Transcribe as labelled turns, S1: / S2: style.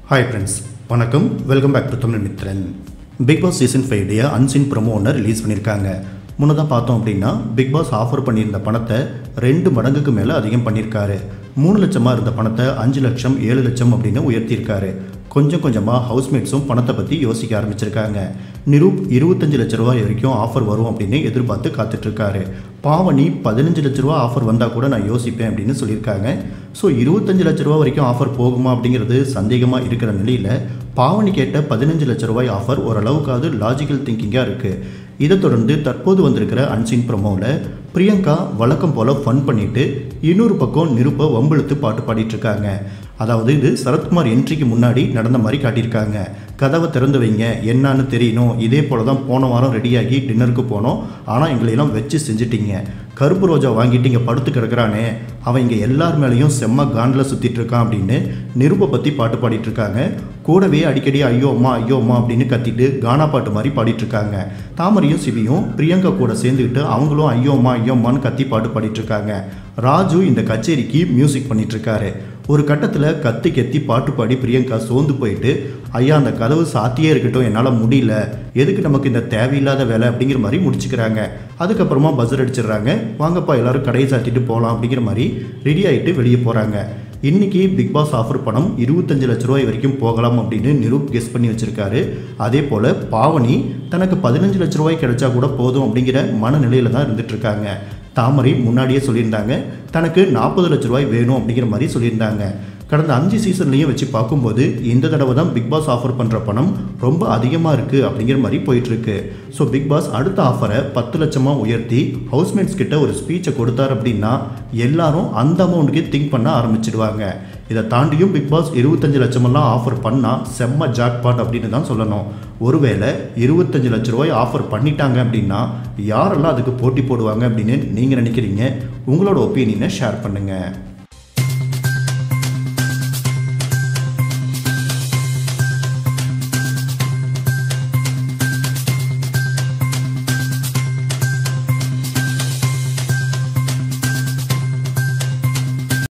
S1: hi friends வணக்கம் welcome back to Tamil Mithran Bigg Boss season ஃபைவ்டைய unseen promo ஒன்று release பண்ணியிருக்காங்க முன்னதாக பார்த்தோம் அப்படின்னா பிக் பாஸ் ஆஃபர் பண்ணியிருந்த பணத்தை ரெண்டு மடங்குக்கு மேலே அதிகம் பண்ணியிருக்காரு மூணு லட்சமாக இருந்த பணத்தை அஞ்சு லட்சம் ஏழு லட்சம் அப்படின்னு உயர்த்தியிருக்காரு கொஞ்சம் கொஞ்சமாக ஹவுஸ்மேட்ஸும் பணத்தை பற்றி யோசிக்க ஆரம்பிச்சிருக்காங்க நிரூப் இருபத்தஞ்சு லட்ச ரூபாய் வரைக்கும் ஆஃபர் வரும் அப்படின்னு எதிர்பார்த்து காத்துட்ருக்காரு பாவனி பதினஞ்சு லட்ச ரூபா ஆஃபர் வந்தால் கூட நான் யோசிப்பேன் அப்படின்னு சொல்லியிருக்காங்க ஸோ இருபத்தஞ்சு லட்ச ரூபா வரைக்கும் ஆஃபர் போகுமா அப்படிங்கிறது சந்தேகமாக இருக்கிற நிலையில் பாவனி கேட்ட பதினஞ்சு லட்ச ரூபாய் ஆஃபர் ஓரளவுக்காவது லாஜிக்கல் திங்கிங்காக இருக்குது இதை தொடர்ந்து தற்போது வந்திருக்கிற அன்சின் ப்ரொமோவில் பிரியங்கா வழக்கம் போல் ஃபன் பண்ணிட்டு இன்னொரு பக்கம் நிருப்ப வம்பிழுத்து பாட்டு பாடிட்டு இருக்காங்க அதாவது இது சரத்குமார் என்ட்ரிக்கு முன்னாடி நடந்த மாதிரி காட்டியிருக்காங்க கதவை திறந்து வைங்க என்னன்னு தெரியணும் இதே போல தான் போன வாரம் ரெடியாகி டின்னருக்கு போனோம் ஆனால் எங்களையெல்லாம் வச்சு செஞ்சிட்டீங்க கருப்பு ரோஜா வாங்கிட்டு இங்கே படுத்து கிடக்குறானே அவன் இங்கே எல்லார் மேலேயும் செம்ம காண்டில் சுற்றிட்டு இருக்கான் அப்படின்னு நிருப்பை பற்றி பாட்டு பாடிட்டு இருக்காங்க கூடவே அடிக்கடி ஐயோ அம்மா ஐயோ அம்மா அப்படின்னு கத்திட்டு கானா பாட்டு மாதிரி பாடிட்டு இருக்காங்க தாமரையும் சிவியும் பிரியங்கா கூட சேர்ந்துக்கிட்டு அவங்களும் ஐயோ அம்மா ஐயோ அம்மான்னு கத்தி பாட்டு பாடிட்டு இருக்காங்க ராஜு இந்த கச்சேரிக்கு மியூசிக் பண்ணிட்டு இருக்காரு ஒரு கட்டத்தில் கத்தி கத்தி பாட்டு பாடி பிரியங்கா சோர்ந்து போயிட்டு ஐயா அந்த கதவு சாத்தியே இருக்கட்டும் என்னால் முடியல எதுக்கு நமக்கு இந்த தேவையில்லாத வேலை அப்படிங்கிற மாதிரி முடிச்சுக்கிறாங்க அதுக்கப்புறமா பஸ்ஸர் அடிச்சிடுறாங்க வாங்கப்பா எல்லாரும் கடையை சாத்திட்டு போகலாம் அப்படிங்கிற மாதிரி ரெடி ஆகிட்டு வெளியே போகிறாங்க இன்னைக்கு பிக் பாஸ் ஆஃபர் பணம் இருபத்தஞ்சு லட்ச ரூபாய் வரைக்கும் போகலாம் அப்படின்னு நிரூப் கெஸ் பண்ணி வச்சிருக்காரு அதே போல் பாவனி தனக்கு பதினஞ்சு லட்ச ரூபாய் கிடைச்சா கூட போதும் அப்படிங்கிற மனநிலையில தான் இருந்துட்டு இருக்காங்க தாமரை முன்னாடியே சொல்லியிருந்தாங்க தனக்கு நாற்பது லட்ச ரூபாய் வேணும் அப்படிங்கிற மாதிரி சொல்லியிருந்தாங்க கடந்த அஞ்சு சீசன்லையும் வச்சு பார்க்கும்போது இந்த தடவை தான் பிக் பாஸ் ஆஃபர் பண்ணுற பணம் ரொம்ப அதிகமாக இருக்குது அப்படிங்கிற மாதிரி போயிட்டுருக்கு ஸோ பிக் பாஸ் அடுத்த ஆஃபரை பத்து லட்சமாக உயர்த்தி ஹவுஸ்மேட்ஸ் கிட்ட ஒரு ஸ்பீச்சை கொடுத்தார் அப்படின்னா எல்லாரும் அந்த அமௌண்ட்டுக்கே திங்க் பண்ண ஆரம்பிச்சிடுவாங்க இதை தாண்டியும் பிக் பாஸ் இருபத்தஞ்சு லட்சமெல்லாம் ஆஃபர் பண்ணால் செம்ம ஜாக்பாட் அப்படின்னு தான் சொல்லணும் ஒருவேளை இருபத்தஞ்சு லட்ச ரூபாய் ஆஃபர் பண்ணிட்டாங்க அப்படின்னா யாரெல்லாம் அதுக்கு போட்டி போடுவாங்க அப்படின்னு நீங்கள் நினைக்கிறீங்க உங்களோட ஒப்பீனியனை ஷேர் பண்ணுங்கள்